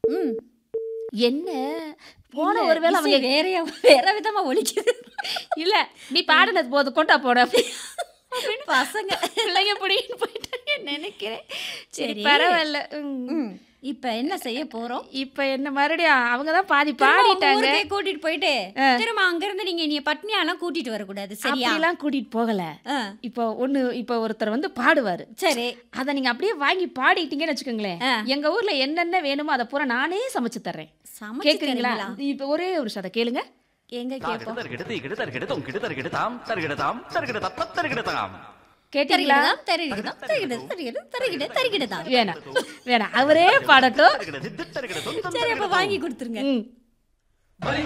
ம் என்ன போன இல்ல, ஒருவேளை இசை அவங்க வேறையா வேற விதமா ஒலிக்குது இல்ல நீ பாடுனது போது கொண்டா போட பசங்க பிள்ளைங்க பிடின்னு போயிட்டாங்க நினைக்கிறேன் சரி சரி. பரவாயில்ல ம். ம், இப்ப என்ன செய்ய போறோம் இப்ப என்ன மறுபடியும் அவங்க தான் பாதி திரும்ப உங்க பாடிட்டாங்க ஊருக்கே கூட்டிட்டு போயிட்டு திரும்ப அங்க இருந்து நீங்க நீ பட்னியாலாம் கூட்டிட்டு வரக்கூடாது சரியா அப்படிலாம் கூட்டிட்டு போகல ஆ, இப்போ ஒண்ணு இப்போ ஒருத்தர் வந்து பாடுவாரு சரி அதை நீங்க அப்படியே வாங்கி பாடிட்டீங்கன்னு வச்சுக்கோங்களேன் ஆ. எங்க ஊர்ல என்னென்ன வேணுமோ அதை பூரா நானே சமைச்சு தர்றேன் சமைச்சு கேக்குறீங்களா தருவீங்களா? இப்ப ஒரே ஒரு சதை கேளுங்க எங்க கேப்போம் கேட்டீங்களா தருகிடதாம் தருகிடதாம் தருகிடது தருகிடது தருகிடது தருகிடதாம் வேணாம் வேணாம் அவரே பாடட்டும் சரி அப்ப வாங்கி கொடுத்துருங்க ம்.